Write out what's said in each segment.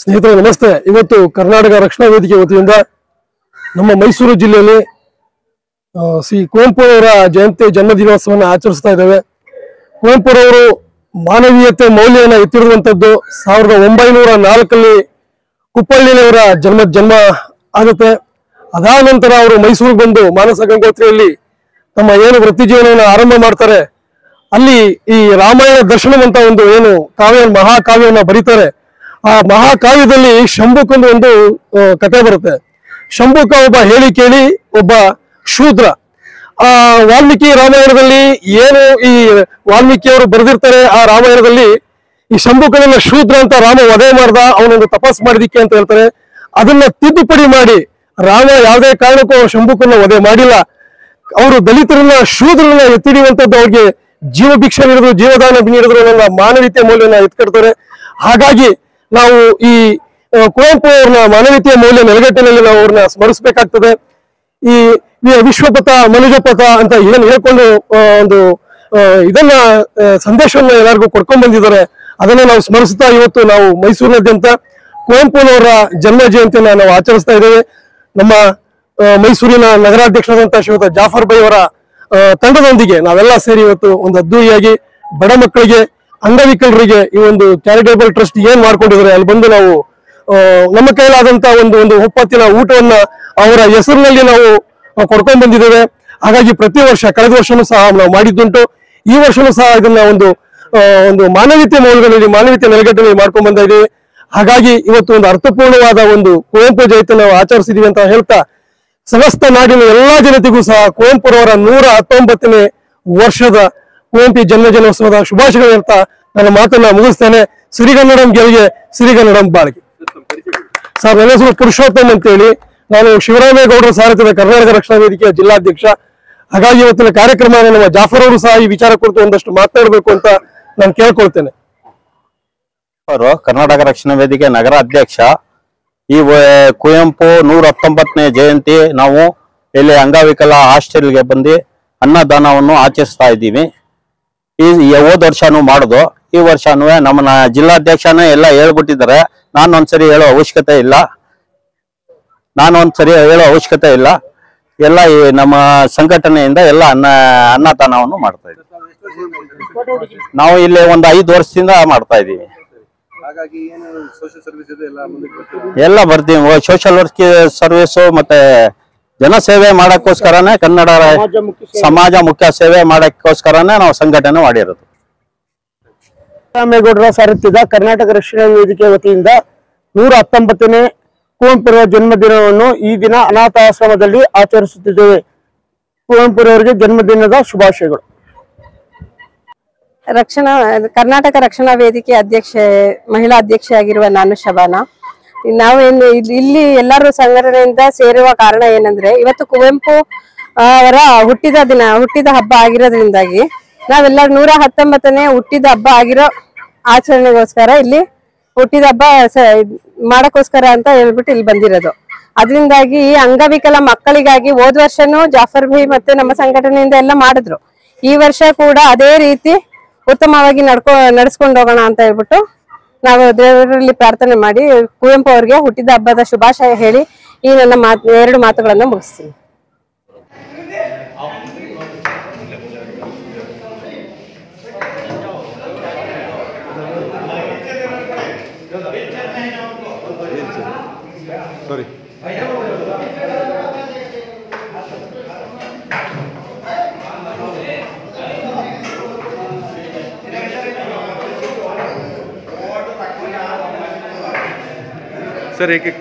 ಸ್ನೇಹಿತರೆ ನಮಸ್ತೆ ಇವತ್ತು ಕರ್ನಾಟಕ ರಕ್ಷಣಾ ವೇದಿಕೆ ವತಿಯಿಂದ ನಮ್ಮ ಮೈಸೂರು ಜಿಲ್ಲೆಯಲ್ಲಿ ಆ, ಶ್ರೀ ಕುವೆಂಪು ಅವರ ಜಯಂತಿ ಜನ್ಮದಿನೋತ್ಸವವನ್ನು ಆಚರಿಸ್ತಾ ಇದ್ದೇವೆ ಕುವೆಂಪುರವರು ಮಾನವೀಯತೆ ಮೌಲ್ಯವನ್ನು ಎತ್ತಿರುವಂತದ್ದು ಸಾವಿರದ ಒಂಬೈನೂರ ನಾಲ್ಕಲ್ಲಿ ಕುಪ್ಪಳ್ಳಿಯವರ ಜನ್ಮ ಜನ್ಮ ಆಗುತ್ತೆ ಅದಾದ ನಂತರ ಅವರು ಮೈಸೂರಿಗೆ ಬಂದು ಮಾನಸ ಗಂಗೋತ್ರಿಯಲ್ಲಿ ತಮ್ಮ ಏನು ವೃತ್ತಿ ಜೀವನವನ್ನು ಆರಂಭ ಮಾಡ್ತಾರೆ ಅಲ್ಲಿ ಈ ರಾಮಾಯಣ ದರ್ಶನಂ ಅಂತ ಒಂದು ಏನು ಕಾವ್ಯ ಮಹಾಕಾವ್ಯವನ್ನ ಬರೀತಾರೆ ಆ ಮಹಾಕಾವ್ಯದಲ್ಲಿ ಶಂಭುಕಂದು ಒಂದು ಆ, ಕಥೆ ಬರುತ್ತೆ ಶಂಭುಕ ಒಬ್ಬ ಹೇಳಿ ಕೇಳಿ ಒಬ್ಬ ಶೂದ್ರ ಆ ವಾಲ್ಮೀಕಿ ರಾಮಾಯಣದಲ್ಲಿ ಏನು ಈ ವಾಲ್ಮೀಕಿ ಅವರು ಬರೆದಿರ್ತಾರೆ ಆ ರಾಮಾಯಣದಲ್ಲಿ ಈ ಶಂಭುಕನನ್ನ ಶೂದ್ರ ಅಂತ ರಾಮ ವಧೆ ಮಾಡ್ದ ಅವನೊಂದು ತಪಸ್ ಮಾಡಿದಿಕ್ಕೆ ಅಂತ ಹೇಳ್ತಾರೆ ಅದನ್ನ ತಿದ್ದುಪಡಿ ಮಾಡಿ ರಾಮ ಯಾವುದೇ ಕಾರಣಕ್ಕೂ ಅವ್ರು ಶಂಭುಕನ್ನ ವಧೆ ಮಾಡಿಲ್ಲ ಅವರು ದಲಿತರನ್ನ ಶೂದ್ರರನ್ನ ಎತ್ತಿಡಿಯುವಂತದ್ದು ಅವ್ರಿಗೆ ಜೀವ ಭಿಕ್ಷೆ ನೀಡಿದ್ರು ಜೀವದಾನ ನೀಡಿದ್ರು ನನ್ನ ಮಾನವೀಯತೆ ಮೌಲ್ಯನ ಎತ್ಕೊಡ್ತಾರೆ ಹಾಗಾಗಿ ನಾವು ಈ ಆ, ಕುವೆಂಪು ಅವ್ರನ್ನ ಮಾನವೀಯತೆಯ ಮೌಲ್ಯ ನೆಲೆಗಟ್ಟಿನಲ್ಲಿ ನಾವು ಅವ್ರನ್ನ ಸ್ಮರಿಸಬೇಕಾಗ್ತದೆ ಈ ವಿ- ವಿಶ್ವಪಥ ಮನುಜಪಥ ಅಂತ ಏನ್ ಹೇಳ್ಕೊಂಡು ಆ, ಒಂದು ಆ, ಇದನ್ನ ಆ, ಸಂದೇಶವನ್ನ ಎಲ್ಲರಿಗೂ ಕೊಡ್ಕೊಂಡ್ ಬಂದಿದ್ದಾರೆ ಅದನ್ನ ನಾವು ಸ್ಮರಿಸ್ತಾ ಇವತ್ತು ನಾವು ಮೈಸೂರಿನಾದ್ಯಂತ ಕುವೆಂಪುನವರ ಜನ್ಮ ಜಯಂತಿಯನ್ನ ನಾವು ಆಚರಿಸ್ತಾ ಇದ್ದೇವೆ ನಮ್ಮ ಆ, ಮೈಸೂರಿನ ನಗರಾಧ್ಯಕ್ಷರಾದಂತಹ ಶ್ರೀಯುತ ಜಾಫರ್ ಬೈ ಅವರ ಆ, ತಂಡದೊಂದಿಗೆ ನಾವೆಲ್ಲ ಸೇರಿ ಇವತ್ತು ಒಂದು ಅದ್ದೂರಿಯಾಗಿ ಬಡ ಮಕ್ಕಳಿಗೆ ಅಂಗವಿಕಲರಿಗೆ ಈ ಒಂದು ಚಾರಿಟೇಬಲ್ ಟ್ರಸ್ಟ್ ಏನ್ ಮಾಡ್ಕೊಂಡಿದ್ದಾರೆ ಅಲ್ಲಿ ಬಂದು ನಾವು ಆ, ನಮ್ಮ ಕೈಲಾದಂತ ಒಂದು ಒಂದು ಒಪ್ಪತ್ತಿನ ಊಟವನ್ನ ಅವರ ಹೆಸರಿನಲ್ಲಿ ನಾವು ಆ, ಕೊಡ್ಕೊಂಡ್ ಬಂದಿದ್ದೇವೆ ಹಾಗಾಗಿ ಪ್ರತಿ ವರ್ಷ ಕಳೆದ ವರ್ಷನೂ ಸಹ ನಾವು ಮಾಡಿದ್ದುಂಟು ಈ ವರ್ಷನೂ ಸಹ ಇದನ್ನ ಒಂದು ಆ, ಒಂದು ಮಾನವೀಯತೆ ಮೌಲ್ಯಗಳಲ್ಲಿ ಮಾನವೀಯತೆ ನೆಲೆಗಟ್ಟಿನಲ್ಲಿ ಮಾಡ್ಕೊಂಡ್ ಬಂದ ಇದ್ದೀವಿ ಹಾಗಾಗಿ ಇವತ್ತು ಒಂದು ಅರ್ಥಪೂರ್ಣವಾದ ಒಂದು ಕುವೆಂಪು ಜಯಂತಿ ನಾವು ಆಚರಿಸಿದೀವಿ ಅಂತ ಹೇಳ್ತಾ ಸಮಸ್ತ ನಾಡಿನ ಎಲ್ಲಾ ಜನತೆಗೂ ಸಹ ಕುವೆಂಪುರವರ ನೂರ ಹತ್ತೊಂಬತ್ತನೇ ವರ್ಷದ ಕುವೆಂಪು ಜನ್ಮ ಜನ್ಮೋತ್ಸವದ ಶುಭಾಶಯಗಳು ಹೇಳ್ತಾ ನನ್ನ ಮಾತನ್ನ ಮುಗಿಸ್ತೇನೆ ಸಿರಿಗನ್ನಡಂ ಗೆಲ್ಗೆ ಸಿರಿಗನ್ನಡಂ ಬಾಳ್ಗೆ ಸರ್ ನನ್ನ ಹೆಸರು ಪುರುಷೋತ್ತಮ್ ಅಂತೇಳಿ ನಾನು ಶಿವರಾಮೇಗೌಡರ ಸಾರಥ್ಯದ ಕರ್ನಾಟಕ ರಕ್ಷಣಾ ವೇದಿಕೆಯ ಜಿಲ್ಲಾಧ್ಯಕ್ಷ ಹಾಗಾಗಿ ಇವತ್ತಿನ ಕಾರ್ಯಕ್ರಮ ನಮ್ಮ ಜಾಫರ್ ಅವರು ಸಹ ಈ ವಿಚಾರ ಕುರಿತು ಒಂದಷ್ಟು ಮಾತನಾಡಬೇಕು ಅಂತ ನಾನು ಕೇಳ್ಕೊಳ್ತೇನೆ ಅವರು ಕರ್ನಾಟಕ ರಕ್ಷಣಾ ವೇದಿಕೆ ನಗರ ಅಧ್ಯಕ್ಷ ಈ ವ- ಕುವೆಂಪು ನೂರ ಹತ್ತೊಂಬತ್ತನೇ ಜಯಂತಿ ನಾವು ಇಲ್ಲಿ ಅಂಗವಿಕಲ ಹಾಸ್ಟೆಲ್ಗೆ ಬಂದು ಅನ್ನದಾನವನ್ನು ಆಚರಿಸ್ತಾ ಇದ್ದೀವಿ ಈ ಈ ಹೋದ ವರ್ಷನೂ ಮಾಡುದು ಈ ವರ್ಷನೂ ನಮ್ಮ ಜಿಲ್ಲಾಧ್ಯಕ್ಷನೇ ಎಲ್ಲ ಹೇಳ್ಬಿಟ್ಟಿದ್ದಾರೆ ನಾನು ಒಂದ್ಸರಿ ಹೇಳೋ ಅವಶ್ಯಕತೆ ಇಲ್ಲ ನಾನು ಒಂದ್ಸರಿ ಹೇಳೋ ಅವಶ್ಯಕತೆ ಇಲ್ಲ ಎಲ್ಲ ಈ ನಮ್ಮ ಸಂಘಟನೆಯಿಂದ ಎಲ್ಲ ಅನ್ನ ಅನ್ನದಾನವನ್ನು ಮಾಡ್ತಾ ಇದ್ದೀವಿ ನಾವು ಇಲ್ಲಿ ಒಂದು ಐದು ವರ್ಷದಿಂದ ಮಾಡ್ತಾ ಇದ್ದೀವಿ ಹಾಗಾಗಿ ಏನು ಸೋಷಿಯಲ್ ಸರ್ವಿಸ್ ಇದೆ ಎಲ್ಲ ಮುಂದಕ್ಕೆ ಬರ್ತೀವಿ ಎಲ್ಲ ಬರ್ತೀವಿ ಸೋಷಿಯಲ್ ವರ್ಕ್ ಸರ್ವಿಸು ಮತ್ತೆ ಜನಸೇವೆ ಮಾಡಕ್ಕೋಸ್ಕರನೇ ಕನ್ನಡ ಸಮಾಜ ಮುಖ್ಯ ಸೇವೆ ಮಾಡಕ್ಕೋಸ್ಕರನೇ ನಾವು ಸಂಘಟನೆ ಮಾಡಿರೋದು ರಾಮೇಗೌಡರ ಸಾರಥ್ಯದ ಕರ್ನಾಟಕ ರಕ್ಷಣಾ ವೇದಿಕೆ ವತಿಯಿಂದ ನೂರ ಹತ್ತೊಂಬತ್ತನೇ ಕುವೆಂಪುರವರ ಜನ್ಮದಿನವನ್ನು ಈ ದಿನ ಅನಾಥಾಶ್ರಮದಲ್ಲಿ ಆಚರಿಸುತ್ತಿದ್ದೇವೆ ಕುವೆಂಪುರವರಿಗೆ ಜನ್ಮದಿನದ ಶುಭಾಶಯಗಳು ರಕ್ಷಣಾ ಕರ್ನಾಟಕ ರಕ್ಷಣಾ ವೇದಿಕೆ ಅಧ್ಯಕ್ಷೆ ಮಹಿಳಾ ಅಧ್ಯಕ್ಷೆಯಾಗಿರುವ ನಾನು ಶಬಾನ ನಾವೇನು ಇಲ್ಲಿ- ಇಲ್ಲಿ ಎಲ್ಲರೂ ಸಂಘಟನೆಯಿಂದ ಸೇರುವ ಕಾರಣ ಏನಂದ್ರೆ ಇವತ್ತು ಕುವೆಂಪು ಆ, ಅವರ ಹುಟ್ಟಿದ ದಿನ ಹುಟ್ಟಿದ ಹಬ್ಬ ಆಗಿರೋದ್ರಿಂದಾಗಿ ನಾವೆಲ್ಲ ನೂರ ಹತ್ತೊಂಬತ್ತನೇ ಹುಟ್ಟಿದ ಹಬ್ಬ ಆಗಿರೋ ಆಚರಣೆಗೋಸ್ಕರ ಇಲ್ಲಿ ಹುಟ್ಟಿದ ಹಬ್ಬ ಸ- ಮಾಡಕ್ಕೋಸ್ಕರ ಅಂತ ಹೇಳ್ಬಿಟ್ಟು ಇಲ್ಲಿ ಬಂದಿರೋದು ಅದರಿಂದಾಗಿ ಈ ಅಂಗವಿಕಲ ಮಕ್ಕಳಿಗಾಗಿ ಹೋದ ವರ್ಷನೂ ಜಾಫರ್ ಭಿ ಮತ್ತೆ ನಮ್ಮ ಸಂಘಟನೆಯಿಂದ ಎಲ್ಲ ಮಾಡಿದ್ರು ಈ ವರ್ಷ ಕೂಡ ಅದೇ ರೀತಿ ಉತ್ತಮವಾಗಿ ನಡ್ಕೊ ನಡೆಸ್ಕೊಂಡು ಹೋಗೋಣ ಅಂತ ಹೇಳ್ಬಿಟ್ಟು ನಾವು ದೇವರಲ್ಲಿ ಪ್ರಾರ್ಥನೆ ಮಾಡಿ ಕುವೆಂಪು ಅವರಿಗೆ ಹುಟ್ಟಿದ ಹಬ್ಬದ ಶುಭಾಶಯ ಹೇಳಿ ಈ ನನ್ನ ಮಾತ್ ಎರಡು ಮಾತುಗಳನ್ನು ಮುಗಿಸ್ತೀನಿ ಸಾರಿ ಸರ್ ಏಕೆ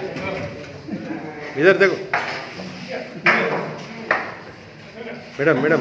इधर देखो मैडम मैडम